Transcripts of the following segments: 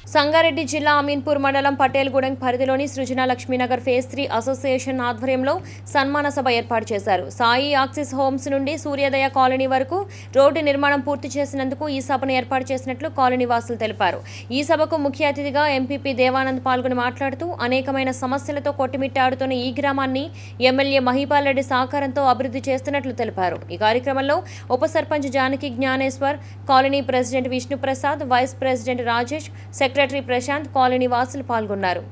సంగారెడ్డి జిల్లా అమీన్పూర్ మండలం పటేల్గూడెం పరిధిలోని Srujana Lakshminagar phase three association ఆధ్వర్యంలో సన్మాన సభ ఏర్పాటు చేశారు సాయి ఆక్సిస్ హోమ్స్ నుండి సూర్యోదయ కాలనీ వరకు రోడ్డు నిర్మాణం పూర్తి చేసినందుకు ఈ సభను ఏర్పాటు చేసినట్లు కాలనీ వాసులు తెలిపారు ఈ సభకు ముఖ్య అతిథిగా ఎంపీపీ దేవానంద్ పాల్గొని మాట్లాడుతూ అనేకమైన సమస్యలతో కొట్టిమిట్టాడుతున్న ఈ గ్రామాన్ని ఎమ్మెల్యే మహిపాల్ రెడ్డి సహకారంతో అభివృద్ధి చేస్తున్నట్లు తెలిపారు ఈ కార్యక్రమంలో ఉప sarpanch Janaki Gnaneshwar colony president Vishnuprasad vice president Rajesh secretary Prashanth colony వాసులు పాల్గొన్నారు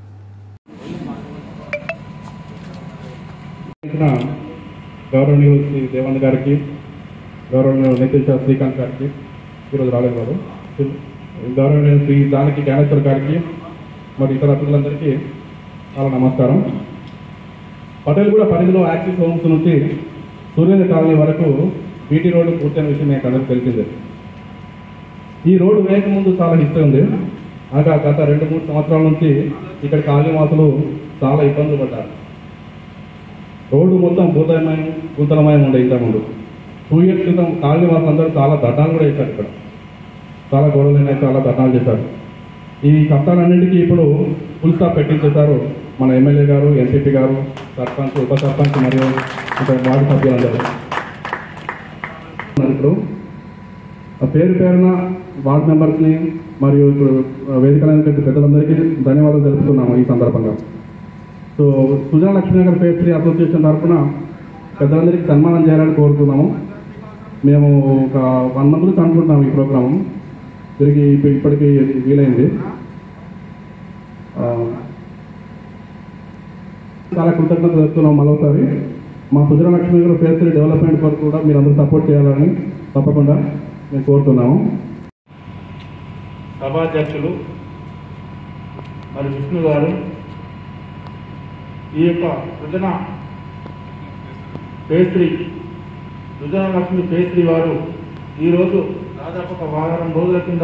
ఇచ్చిన గౌరవనీయులు శ్రీ దేవన్ గారికి గౌరవనీయులు నితిన్ షా శ్రీకాంత్ గారికి ఈరోజు రాలేదు గారు గౌరవనీయులు శ్రీ జానకి జ్ఞానేశ్వర్ గారికి మరి ఇతర అతిథులందరికీ చాలా నమస్కారం పటేల్ కూడా పరిధిలో యాక్సిస్ హోమ్స్ నుంచి సూర్యోదయ కాలనీ వరకు బీటీ రోడ్డు పూర్తయిన విషయం మీకు అందరికీ తెలిసిందే ఈ రోడ్డు వేయక ముందు చాలా హిస్టరీ ఉంది అనగా గత రెండు మూడు సంవత్సరాల నుంచి ఇక్కడ కాలనీ వాసులు చాలా ఇబ్బందులు పడ్డారు రోడ్డు మొత్తం భూతమయం భూతలమయం ఉండే ఇంతకుముందు టూ ఇయర్స్ క్రితం కాలనీ వాళ్ళందరూ చాలా దట్టాలు కూడా వేశారు ఇక్కడ చాలా గొడవలు అయినాయి చాలా దట్టాలు చేశారు ఈ కష్టాలన్నింటికీ ఇప్పుడు ఫుల్ స్టాప్ పెట్టించేశారు మన ఎమ్మెల్యే గారు ఎంపీపీ గారు సర్పంచ్ ఉప సర్పంచ్ మరియు ఇక్కడ వార్డు సభ్యులందరూ ఉన్నారు ఇప్పుడు ఆ పేరు పేరున వార్డు మెంబర్స్ని మరియు ఇప్పుడు వేదికలైనటువంటి పెద్దలందరికీ ధన్యవాదాలు తెలుపుతున్నాము ఈ సందర్భంగా so Sujana Lakshminagar phase three association తరఫున పెద్దలందరికీ సన్మానం చేయాలని కోరుతున్నాము మేము ఒక వన్ మంత్ నుంచి అనుకుంటున్నాము ఈ ప్రోగ్రాము తిరిగి ఇప్ప- ఇప్పటికి వీలైంది ఆ, చాలా కృతజ్ఞత చెప్తున్నాం మరోసారి మా Sujana Lakshminagar phase three development కొరకు కూడా మీరు అందరూ సపోర్ట్ చేయాలని తప్పకుండా మేము కోరుతున్నాము సభాధ్యక్షులు మరి విష్ణు గారు ఈ యొక్క సృజన పేస్త్రి సృజన లక్ష్మి పేస్త్రి వారు ఈరోజు దాదాపు ఒక వారం రోజుల కింద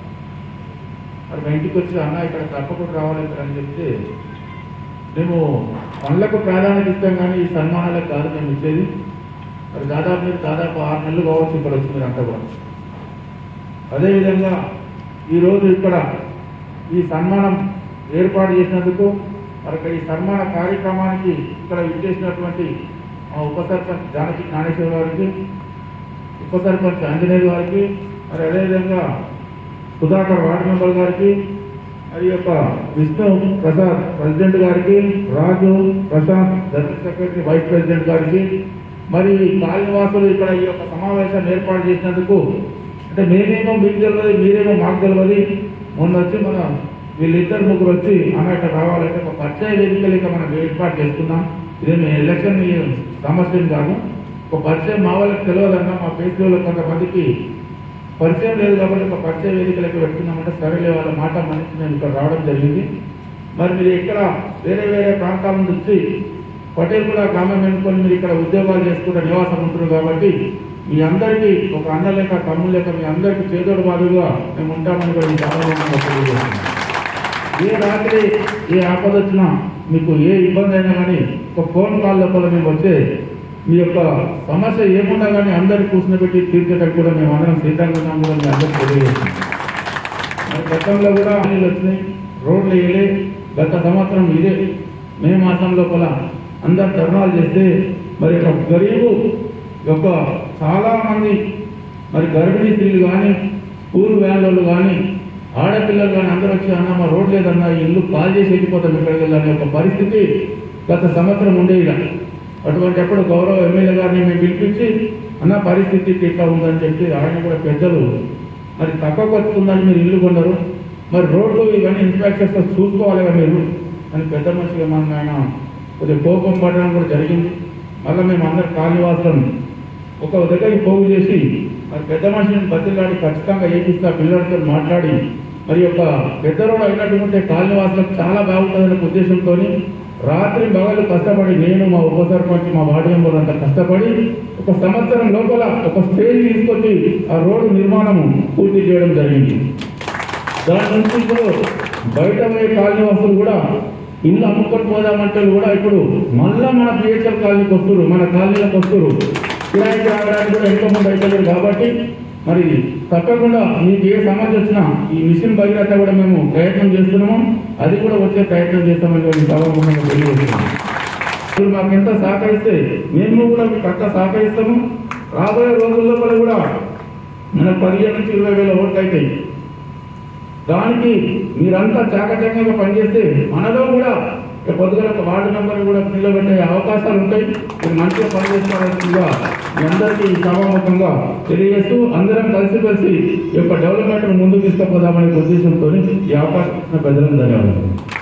మరి మా ఇంటికి వచ్చి అన్న ఇక్కడ తప్పకుండా రావాలి ఇక్కడ అని చెప్తే మేము పనులకు ప్రాధాన్యత ఇస్తాం కానీ ఈ సన్మానాలకు కాదు మేము ఇచ్చేది మరి దాదాపు మీరు దాదాపు ఆరు నెలలు కావచ్చు ఇక్కడ వచ్చి మీరు అంతా కూడా అదేవిధంగా ఈరోజు ఇక్కడ ఈ సన్మానం ఏర్పాటు చేసినందుకు మరి ఇక్కడ ఈ సన్మాన కార్యక్రమానికి ఇక్కడ విచ్చేసినటువంటి మా ఉప సర్పంచ్ జానకి జ్ఞానేశ్వర గారికి ఉప సర్పంచ్ ఆంజనేయులు గారికి మరి అదేవిధంగా సుధాకర్ వార్డు మెంబర్ గారికి మరి యొక్క విష్ణు ప్రసాద్ ప్రెసిడెంట్ గారికి Raju Prashanth general secretary vice president గారికి మరి కాళీవాసులు ఇక్కడ ఈ యొక్క సమావేశాన్ని ఏర్పాటు చేసినందుకు అంటే మేమేమో మీకు తెలియదు మీరేమో మాకు తెలియదు మొన్న వచ్చి మన వీళ్ళిద్దరు ముగ్గురు వచ్చి అన్న ఇక్కడ రావాలంటే ఒక పరిచయ వేదికలు ఇక మనం ఏర్పాటు చేసుకున్నాం ఇదేమి ఎలక్షన్ సమస్య కాదు ఒక పరిచయం మా వాళ్ళకి తెలియదన్నా మా పేసీలో కొంతమందికి పరిచయం లేదు కాబట్టి ఒక పరిచయ వేదికలకు పెట్టుకున్నామంటే సరేలే వాళ్ళ మాట మనిషి నేను ఇక్కడ రావడం జరిగింది మరి మీరు ఇక్కడ వేరే వేరే ప్రాంతాల నుంచి వచ్చి పటేల్ కూడా గ్రామం ఎన్నుకొని మీరు ఇక్కడ ఉద్యోగాలు చేసుకుంటే నివాసం ఉంటున్నారు కాబట్టి మీ అందరికీ ఒక అన్న లేక తమ్ముడు లేక మీ అందరికీ చేదోడు బాధుగా మేము ఉంటామని కూడా ఈ సందర్భంగా తెలియజేస్తున్నాం ఏ రాత్రి ఏ ఆపద వచ్చినా మీకు ఏ ఇబ్బంది అయినా కానీ ఒక ఫోన్ కాల్ లోపల మేము వచ్చే మీ యొక్క సమస్య ఏమున్నా కానీ అందరికీ కూర్చుని తీర్చేటట్టు కూడా మేము అందరం సిద్ధంగా ఉన్నాం కూడా మీ అందరికీ తెలియజేస్తున్నాం మరి గతంలో కూడా నీళ్ళు వచ్చినాయి రోడ్లు వేయలే గత సంవత్సరం ఇదే మే మాసం లోపల అందరు ధర్నాలు చేస్తే మరి ఒక గరీబు యొక్క చాలా మంది మరి గర్భిణీ స్త్రీలు కానీ స్కూల్ వ్యాన్లు కానీ ఆడపిల్లలు కానీ అందరూ వచ్చి అన్న మా రోడ్ లేదన్నా ఈ ఇల్లు కాల్ చేసి వెళ్ళిపోతాం ఇక్కడికి వెళ్ళాలనే ఒక పరిస్థితి గత సంవత్సరం ఉండేది అటువంటి అప్పుడు గౌరవ ఎమ్మెల్యే గారిని మేము పిలిపించి అన్న పరిస్థితి ఇట్లా ఉందని చెప్పి ఆయన కూడా పెద్దలు మరి తక్కువ వస్తుందని మీరు ఇల్లు కొన్నారు మరి రోడ్లు ఇవన్నీ ఇన్స్పెక్షన్స్ చూసుకోవాలి కదా మీరు అని పెద్ద మనిషిగా మన ఆయన కొద్దిగా కోపం పడడం కూడా జరిగింది మళ్ళీ మేము అందరు కాలనివాసులను ఒక దగ్గరికి పోగు చేసి మరి పెద్ద మనిషిని బతిలాడి ఖచ్చితంగా ఏపిస్తా పిల్లలతో మాట్లాడి మరి యొక్క పెద్ద రోడ్ అయినటువంటి కాలనివాసులకు చాలా బాగుంటుందనే ఉద్దేశంతో రాత్రి పగలు కష్టపడి నేను మా ఉప సర్పంచ్ మా వార్డు మెంబర్ అంతా కష్టపడి ఒక సంవత్సరం లోపల ఒక స్టేజ్ తీసుకొచ్చి ఆ రోడ్డు నిర్మాణం పూర్తి చేయడం జరిగింది దాని నుంచి ఇప్పుడు బయట పోయే కాలనీ వస్తువులు కూడా ఇల్లు అమ్ముకొని పోదామంటే కూడా ఇప్పుడు మళ్ళా మన పిహెచ్ఎల్ కాలనీకి వస్తున్నారు మన కాలనీలకు వస్తున్నారు కిరాయికి రావడానికి కూడా ఎంతో మంది అవుతున్నారు కాబట్టి మరి తప్పకుండా మీకు ఏ సమస్య వచ్చినా ఈ మిషన్ భగీరథ కూడా మేము ప్రయత్నం చేస్తున్నాము అది కూడా వచ్చే ప్రయత్నం చేస్తామని ఈ సభాముఖంగా తెలియజేస్తున్నాం మీరు మాకు ఎంత సహకరిస్తే మేము కూడా మీకు అట్లా సహకరిస్తాము రాబోయే రోజుల్లో కూడా మనకు పదిహేను నుంచి ఇరవై వేల ఓట్లు అవుతాయి దానికి మీరంతా చాకచక్యంగా పనిచేస్తే మనలో కూడా ఇక పొద్దుగల ఒక వార్డు నెంబర్ కూడా నిలబెట్టే అవకాశాలు ఉంటాయి మీరు మంచిగా పనిచేసుకోవాల్సిందిగా మీ అందరికీ ఈ సభాముఖంగా తెలియజేస్తూ అందరం కలిసిమెలిసి ఈ యొక్క డెవలప్మెంట్ ముందుకు తీసుకుపోదామనే ఉద్దేశంతో ఈ అవకాశం ఇచ్చిన ప్రజలకు ధన్యవాదాలు